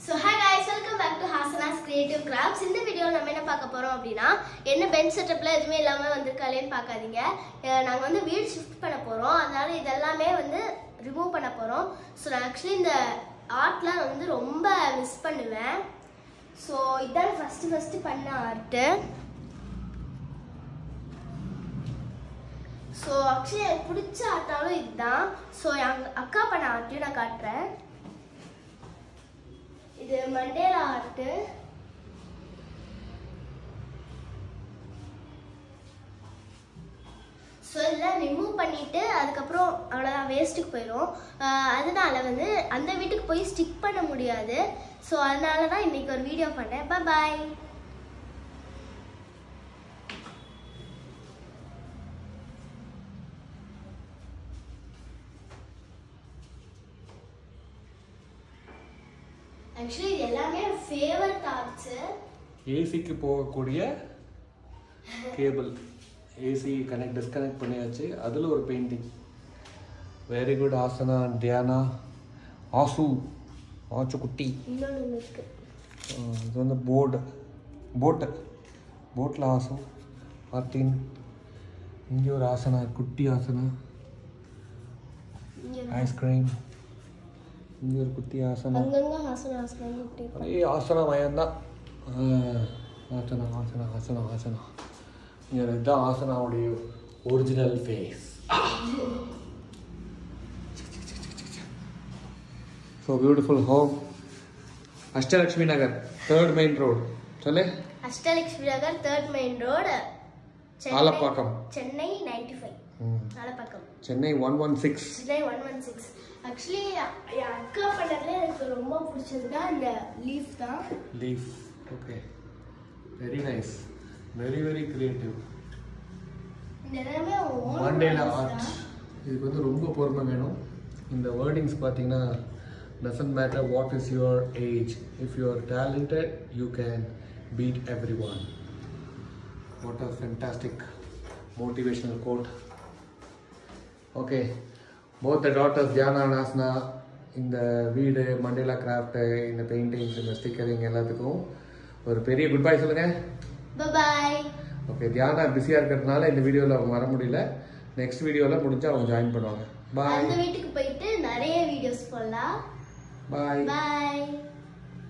So hi guys welcome back to Hasana's creative crafts இந்த வீடியோவில் நம்ம என்ன பார்க்க போகிறோம் அப்படின்னா என்ன பெஞ்ச் செட்டப்பில் எதுவுமே இல்லாமல் வந்திருக்காளேன்னு பார்க்காதீங்க நாங்கள் வந்து வீடு ஷிஃப்ட் பண்ண போகிறோம் அதனால இதெல்லாமே வந்து ரிமூவ் பண்ண போகிறோம் ஸோ நான் ஆக்சுவலி இந்த ஆர்ட்லாம் வந்து ரொம்ப மிஸ் பண்ணுவேன் ஸோ இதான் ஃபஸ்ட்டு ஃபஸ்ட்டு பண்ண ஆர்ட்டு ஸோ ஆக்சுவலி எனக்கு பிடிச்ச ஆர்ட்டாலும் இதுதான் ஸோ என் அக்கா பண்ண ஆர்ட்டையும் நான் காட்டுறேன் இது மண்டேலா ஆர்ட்டு ஸோ இதெல்லாம் ரிமூவ் பண்ணிட்டு அதுக்கப்புறம் அவ்வளோதான் வேஸ்ட்டுக்கு போயிடும் ஆஹ் அதனால வந்து அந்த வீட்டுக்கு போய் ஸ்டிக் பண்ண முடியாது ஸோ அதனால தான் இன்னைக்கு ஒரு வீடியோ பண்ணேன் பாய் ஆக்சுவலி இது எல்லாமே ஃபேவரட் ஆர்ட்ஸு ஏசிக்கு போகக்கூடிய கேபிள் ஏசி கனெக்ட் டிஸ்கனெக்ட் பண்ணியாச்சு அதில் ஒரு painting very good Aasana Diyana Aasu ஆச்சுக்குட்டி இன்னொன்று ஒன்று இருக்கு அஹ் இது வந்து போர்டு போட்டு போட்டில் ஆசு மார்டின் இங்கே ஒரு ஆசனா குட்டி ஆசனா இங்கே ஐஸ்கிரீம் இங்கே ஒரு குட்டி ஆசனா அங்கங்க ஹாசன ஹாசனம் இப்படி இருக்கும். ஒரே ஆசன மயம்தான் ஆசனா ஆசனா ஆசனா ஆசனா இங்கே இதுதான் ஆசனாவுடைய original face so beautiful home Ashtalakshmi Nagar third main road சொல்லு Ashtalakshmi Nagar third main road Alappakkam Chennai ninety five Alappakkam Chennai one one six Chennai one one six actually என் அக்கா பண்ணதுல எனக்கு ரொம்ப பிடிச்சதுன்னா இந்த லீஃப் தான் leaf okay very nice very very creative இந்த எல்லாமே own மண்டேல products ஆர்ட் தான். இதுக்கு வந்து ரொம்ப பொறுமை வேணும் இந்த வேர்டிங்ஸ் பார்த்தீங்கன்னா doesn't matter what is your age if you are talented you can beat everyone what a fantastic motivational quote okay both the daughters Diyana Nasna இந்த வீடு மண்டேலா கிராஃப்ட்டு இந்த பெயிண்டிங்ஸ் இந்த ஸ்டிக்கரிங் எல்லாத்துக்கும் ஒரு பெரிய குட் பை சொல்லுங்கள் Bye-bye. ஓகே தியானா பிஸியாக இருக்கிறதுனால இந்த வீடியோவில் அவங்க வர முடியல நெக்ஸ்ட் வீடியோவில் முடிஞ்சால் அவங்க ஜாயின் பண்ணுவாங்க பாய் அந்த வீட்டுக்கு போயிட்டு நிறைய வீடியோஸ் போடலாம் பாய் பாய்